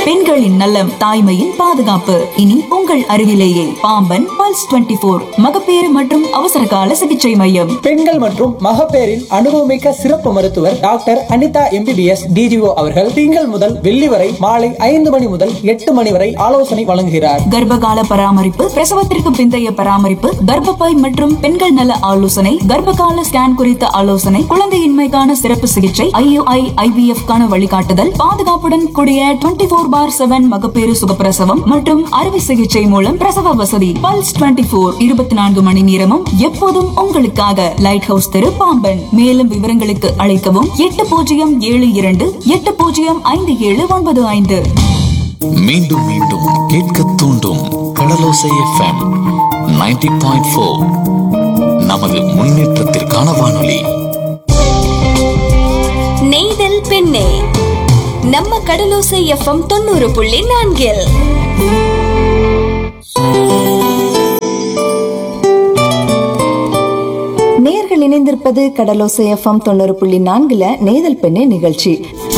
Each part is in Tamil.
பெண்களின் நலம் தாய்மையின் பாதுகாப்பு இனி உங்கள் அருகிலேயே பாம்பன் பல்ஸ் 24 போர் மகப்பேறு மற்றும் அவசர கால சிகிச்சை மையம் பெண்கள் மற்றும் மகப்பேறின் அனுபவமிக்க சிறப்பு மருத்துவர் டாக்டர் அனிதா எம்பிபிஎஸ் டிஜிஓ அவர்கள் திங்கள் முதல் வெள்ளி வரை மாலை ஐந்து மணி முதல் எட்டு மணி வரை ஆலோசனை வழங்குகிறார் கர்ப்பகால பராமரிப்பு பிரசவத்திற்கு பிந்தைய பராமரிப்பு கர்ப்பப்பை மற்றும் பெண்கள் நல ஆலோசனை கர்ப்பகால ஸ்கேன் குறித்த ஆலோசனை குழந்தையின்மைக்கான சிறப்பு சிகிச்சை ஐயுஐ ஐவிஎஃப் கான வழிகாட்டுதல் பாதுகாப்புடன் கூடிய டுவெண்டி போர் பார் செவன் மகப்பேறு சுகப்பிரசவம் மற்றும் அறுவை சிகிச்சை மூலம் பிரசவ வசதி பல்ஸ் டுவெண்டி போர் இருபத்தி நான்கு மணி நேரமும் எப்போதும் உங்களுக்காக லைட் ஹவுஸ் தெரு பாம்பன் மேலும் விவரங்களுக்கு அழைக்கவும் எட்டு பூஜ்ஜியம் ஏழு இரண்டு எட்டு பூஜ்ஜியம் ஐந்து ஏழு ஒன்பது ஐந்து மீண்டும் மீண்டும் கேட்க தூண்டும் கடலோசை எஃப்எம் 90.4 பாயிண்ட் ஃபோர் நமது முன்னேற்றத்திற்கான வானொலி நெய்தல் பெண்ணே நம்ம கடலோசை எஃப்எம் தொண்ணூறு புள்ளி நான்கில் நேர்கள் இணைந்திருப்பது கடலோசை எஃப்எம் தொண்ணூறு புள்ளி நான்குல நேதல் பெண்ணே நிகழ்ச்சி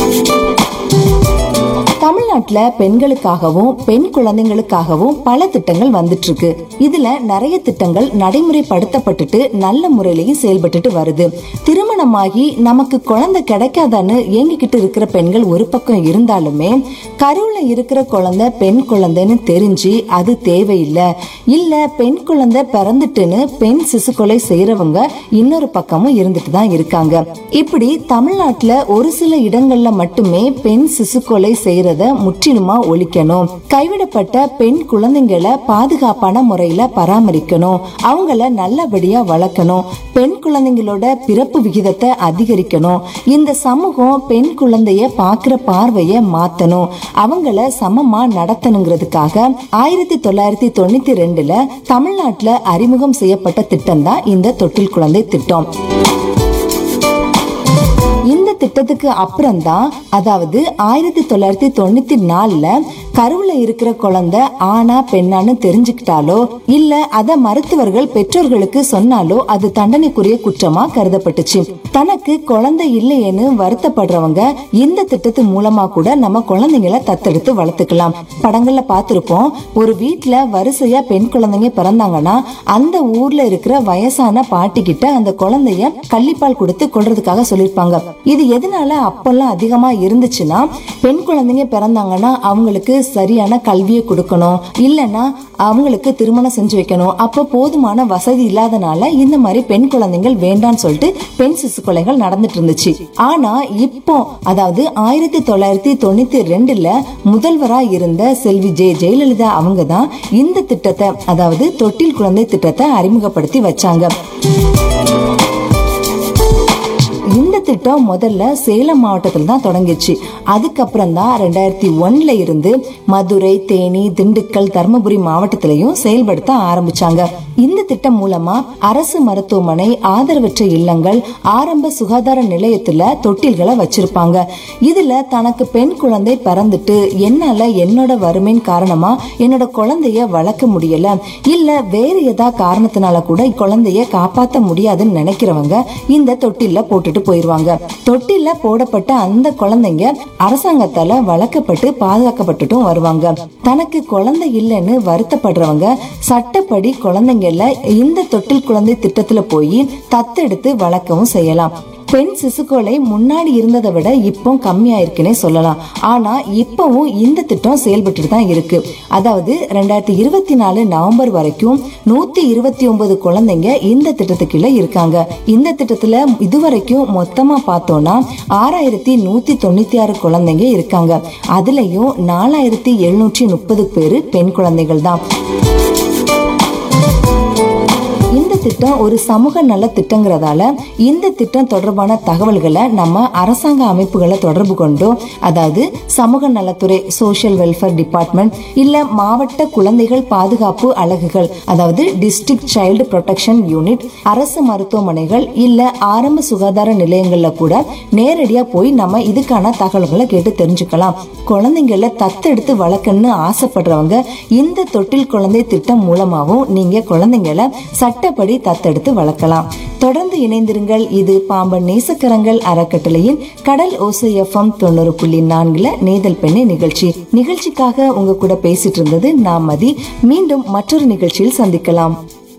தமிழ்நாட்டுல பெண்களுக்காகவும் பெண் குழந்தைங்களுக்காகவும் பல திட்டங்கள் வந்துட்டு இருக்கு இதுல நிறைய திட்டங்கள் நடைமுறைப்படுத்தப்பட்டுட்டு நல்ல முறையிலையும் செயல்பட்டுட்டு வருது திருமணமாகி நமக்கு குழந்தை கிடைக்காதான்னு ஏங்கிக்கிட்டு இருக்கிற பெண்கள் ஒரு பக்கம் இருந்தாலுமே கருவுல இருக்கிற குழந்தை பெண் குழந்தைன்னு தெரிஞ்சு அது தேவையில்லை இல்ல பெண் குழந்தை பிறந்துட்டுன்னு பெண் சிசு கொலை செய்யறவங்க இன்னொரு பக்கமும் இருந்துட்டு தான் இருக்காங்க இப்படி தமிழ்நாட்டுல ஒரு சில இடங்கள்ல மட்டுமே பெண் சிசு கொலை செய்யறத முற்றிலுமா ஒழிக்கணும் கைவிடப்பட்ட பெண் குழந்தைங்களை பாதுகாப்பான முறையில பராமரிக்கணும் அவங்கள நல்லபடியா வளர்க்கணும் பெண் குழந்தைங்களோட பிறப்பு விகிதத்தை அதிகரிக்கணும் இந்த சமூகம் பெண் குழந்தைய பாக்குற பார்வைய மாத்தணும் அவங்கள சமமா நடத்தணுங்கிறதுக்காக ஆயிரத்தி தொள்ளாயிரத்தி தொண்ணூத்தி ரெண்டுல தமிழ்நாட்டுல அறிமுகம் செய்யப்பட்ட திட்டம் தான் இந்த தொட்டில் குழந்தை திட்டம் இந்த திட்டத்துக்கு அப்புறம் தான் அதாவது ஆயிரத்தி தொள்ளாயிரத்தி தொண்ணூத்தி நாலுல கருவுல இருக்கிற குழந்தை ஆனா பெண்ணான்னு தெரிஞ்சுக்கிட்டாலோ இல்ல அத மருத்துவர்கள் பெற்றோர்களுக்கு சொன்னாலோ அது தண்டனைக்குரிய குற்றமா கருதப்பட்டுச்சு தனக்கு குழந்தை இல்லையேன்னு வருத்தப்படுறவங்க இந்த திட்டத்து மூலமா கூட நம்ம குழந்தைங்களை தத்தெடுத்து வளர்த்துக்கலாம் படங்கள்ல பார்த்திருப்போம் ஒரு வீட்ல வரிசையா பெண் குழந்தைங்க பிறந்தாங்கன்னா அந்த ஊர்ல இருக்கிற வயசான பாட்டி கிட்ட அந்த குழந்தைய கள்ளிப்பால் கொடுத்து கொள்றதுக்காக சொல்லிருப்பாங்க இது எதனால அப்பெல்லாம் அதிகமா இருந்துச்சுன்னா பெண் குழந்தைங்க பிறந்தாங்கன்னா அவங்களுக்கு சரியான கல்வியை கொடுக்கணும் இல்லைன்னா அவங்களுக்கு திருமணம் செஞ்சு வைக்கணும் அப்போ போதுமான வசதி இல்லாதனால இந்த மாதிரி பெண் குழந்தைகள் வேண்டான்னு சொல்லிட்டு பெண் சிசு கொலைகள் நடந்துட்டு இருந்துச்சு ஆனா இப்போ அதாவது ஆயிரத்தி தொள்ளாயிரத்தி தொண்ணூத்தி ரெண்டுல முதல்வரா இருந்த செல்வி ஜெ ஜெயலலிதா அவங்க தான் இந்த திட்டத்தை அதாவது தொட்டில் குழந்தை திட்டத்தை அறிமுகப்படுத்தி வச்சாங்க இந்த திட்டம் முதல்ல சேலம் மாவட்டத்தில் தான் தொடங்கிச்சு அதுக்கப்புறம் தான் ரெண்டாயிரத்தி ஒன்ல இருந்து மதுரை தேனி திண்டுக்கல் தருமபுரி மாவட்டத்திலையும் செயல்படுத்த ஆரம்பிச்சாங்க இந்த திட்டம் மூலமா அரசு மருத்துவமனை ஆதரவற்ற இல்லங்கள் ஆரம்ப சுகாதார நிலையத்துல தொட்டில்களை வச்சிருப்பாங்க இதுல தனக்கு பெண் குழந்தை பிறந்துட்டு என்னால என்னோட வறுமையின் காரணமா என்னோட குழந்தைய வளர்க்க முடியல இல்ல வேற ஏதா காரணத்தினால கூட குழந்தைய காப்பாத்த முடியாதுன்னு நினைக்கிறவங்க இந்த தொட்டில்ல போட்டுட்டு போயிருவாங்க தொட்டில்ல போடப்பட்ட அந்த குழந்தைங்க அரசாங்கத்தால வளர்க்கப்பட்டு பாதுகாக்கப்பட்டுட்டும் வருவாங்க தனக்கு குழந்தை இல்லைன்னு வருத்தப்படுறவங்க சட்டப்படி குழந்தைங்கள இந்த தொட்டில் குழந்தை திட்டத்துல போய் தத்தெடுத்து வளர்க்கவும் செய்யலாம் பெண் சிசுக்கொலை முன்னாடி இருந்ததை விட இப்போ கம்மியாயிருக்குன்னே சொல்லலாம் ஆனா இப்பவும் இந்த திட்டம் செயல்பட்டு தான் இருக்கு அதாவது ரெண்டாயிரத்தி இருபத்தி நாலு நவம்பர் வரைக்கும் நூத்தி இருபத்தி ஒன்பது குழந்தைங்க இந்த திட்டத்துக்குள்ள இருக்காங்க இந்த திட்டத்துல இதுவரைக்கும் மொத்தமா பார்த்தோம்னா ஆறாயிரத்தி நூத்தி தொண்ணூத்தி ஆறு குழந்தைங்க இருக்காங்க அதுலயும் நாலாயிரத்தி எழுநூற்றி முப்பது பேரு பெண் குழந்தைகள் தான் இந்த திட்டம் ஒரு சமூக நல திட்டங்கிறதால இந்த திட்டம் தொடர்பான தகவல்களை நம்ம அரசாங்க அமைப்புகளை தொடர்பு கொண்டோ அதாவது சமூக நலத்துறை சோஷியல் வெல்ஃபேர் டிபார்ட்மெண்ட் இல்ல மாவட்ட குழந்தைகள் பாதுகாப்பு அலகுகள் அதாவது டிஸ்ட்ரிக்ட் சைல்டு ப்ரொடெக்ஷன் யூனிட் அரசு மருத்துவமனைகள் இல்ல ஆரம்ப சுகாதார நிலையங்கள்ல கூட நேரடியா போய் நம்ம இதுக்கான தகவல்களை கேட்டு தெரிஞ்சுக்கலாம் குழந்தைங்கள தத்தெடுத்து வளர்க்கணும்னு ஆசைப்படுறவங்க இந்த தொட்டில் குழந்தை திட்டம் மூலமாவும் நீங்க குழந்தைங்கள சட்டப்படி முறைப்படி தத்தெடுத்து வளர்க்கலாம் தொடர்ந்து இணைந்திருங்கள் இது பாம்பன் நேசக்கரங்கள் அறக்கட்டளையின் கடல் ஓசை எஃப்எம் தொண்ணூறு புள்ளி நான்குல நேதல் பெண்ணை நிகழ்ச்சி நிகழ்ச்சிக்காக உங்க கூட பேசிட்டு இருந்தது நான் மதி மீண்டும் மற்றொரு நிகழ்ச்சியில் சந்திக்கலாம்